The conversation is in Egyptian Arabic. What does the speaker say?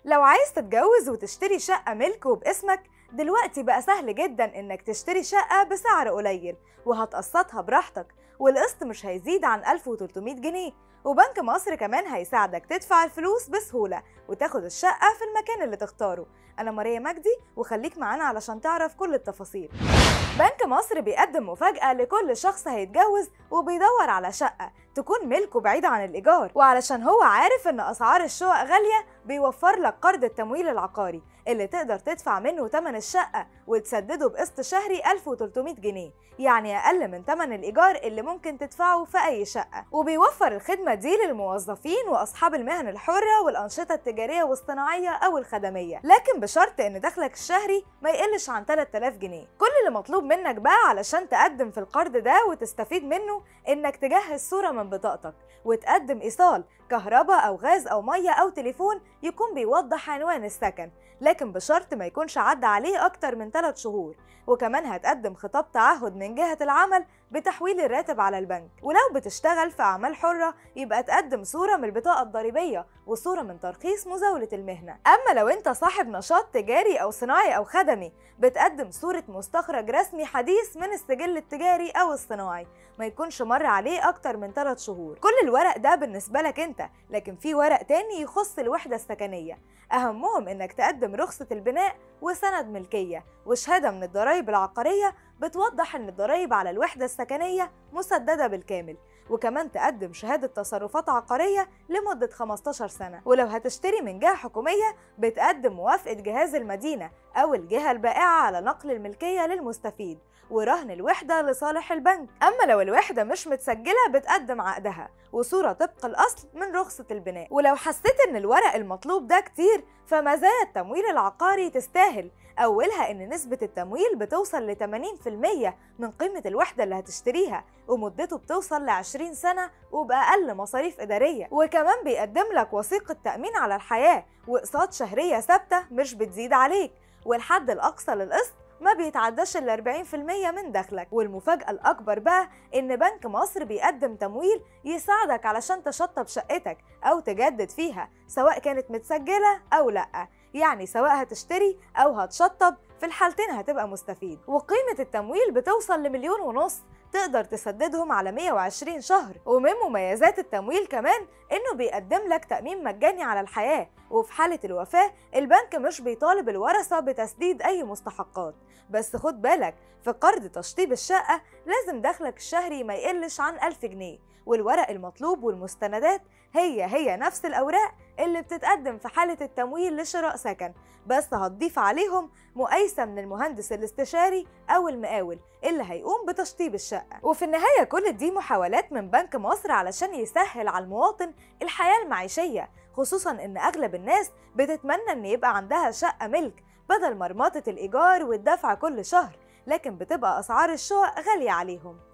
لو عايز تتجوز وتشتري شقة ملك وباسمك دلوقتي بقى سهل جدا إنك تشتري شقة بسعر قليل وهتقسطها براحتك والقسط مش هيزيد عن 1300 جنيه وبنك مصر كمان هيساعدك تدفع الفلوس بسهولة وتاخد الشقة في المكان اللي تختاره أنا ماريا مجدي وخليك معانا علشان تعرف كل التفاصيل بنك مصر بيقدم مفاجأة لكل شخص هيتجوز وبيدور على شقة تكون ملكه بعيدة عن الإيجار وعلشان هو عارف إن أسعار الشقق غالية بيوفر لك قرض التمويل العقاري اللي تقدر تدفع منه تمن الشقة وتسدده بقسط شهري 1300 جنيه يعني أقل من تمن الإيجار اللي ممكن تدفعه في أي شقة وبيوفر الخدمة دي للموظفين وأصحاب المهن الحرة والأنشطة التجارية والصناعية أو الخدمية لكن بشرط إن دخلك الشهري ما يقلش عن 3000 جنيه كل اللي مطلوب منك بقى علشان تقدم في القرض ده وتستفيد منه إنك تجهز صورة من بطاقتك وتقدم إيصال كهرباء أو غاز أو مية أو تليفون يكون بيوضح عنوان السكن لكن بشرط ما يكونش عدى عليه أكتر من 3 شهور وكمان هتقدم خطاب تعهد من جهة العمل بتحويل الراتب على البنك ولو بتشتغل في أعمال حرة يبقى تقدم صورة من البطاقة الضريبية وصورة من ترخيص مزاولة المهنة أما لو أنت صاحب نشاط تجاري أو صناعي أو خدمي بتقدم صورة مستخرج رسمي حديث من السجل التجاري أو الصناعي ما يكونش مر عليه أكتر من 3 شهور كل الورق ده بالنسبة لك أنت لكن في ورق تاني يخص الوحدة السكنية أهمهم إنك تقدم رخصة البناء وسند ملكية وشهادة من الضرايب العقارية بتوضح إن الضرايب على الوحدة السكنية مسددة بالكامل وكمان تقدم شهادة تصرفات عقارية لمدة 15 سنة ولو هتشتري من جهة حكومية بتقدم موافقة جهاز المدينة أو الجهة البائعة على نقل الملكية للمستفيد ورهن الوحدة لصالح البنك أما لو الوحدة مش متسجلة بتقدم عقدها وصورة طبق الأصل من رخصة البناء ولو حسيت إن الورق المطلوب ده كتير فمزايا التمويل العقاري تستاهل أولها إن نسبة التمويل بتوصل ل 80% من قيمة الوحدة اللي هتشتريها ومدته بتوصل ل 20 سنة وبأقل مصاريف إدارية وكمان بيقدم لك وثيقة تأمين على الحياة وأقساط شهرية ثابتة مش بتزيد عليك والحد الأقصى للقسط ما بيتعداش ال 40% من دخلك والمفاجأة الأكبر بقى إن بنك مصر بيقدم تمويل يساعدك علشان تشطب شقتك أو تجدد فيها سواء كانت متسجلة أو لأ يعني سواء هتشتري أو هتشطب في الحالتين هتبقى مستفيد وقيمة التمويل بتوصل لمليون ونص تقدر تسددهم على 120 شهر ومن مميزات التمويل كمان انه بيقدم لك تأمين مجاني على الحياة وفي حالة الوفاة البنك مش بيطالب الورثة بتسديد أي مستحقات بس خد بالك في قرض تشطيب الشقة لازم دخلك الشهري ما يقلش عن 1000 جنيه والورق المطلوب والمستندات هي هي نفس الأوراق اللي بتتقدم في حالة التمويل لشراء سكن بس هتضيف عليهم مقايسة من المهندس الاستشاري أو المقاول اللي هيقوم بتشطيب الشقة وفي النهاية كل دي محاولات من بنك مصر علشان يسهل على المواطن الحياة المعيشية خصوصا إن أغلب الناس بتتمنى إن يبقى عندها شقة ملك بدل مرمطة الإيجار والدفع كل شهر لكن بتبقى أسعار الشقق غالية عليهم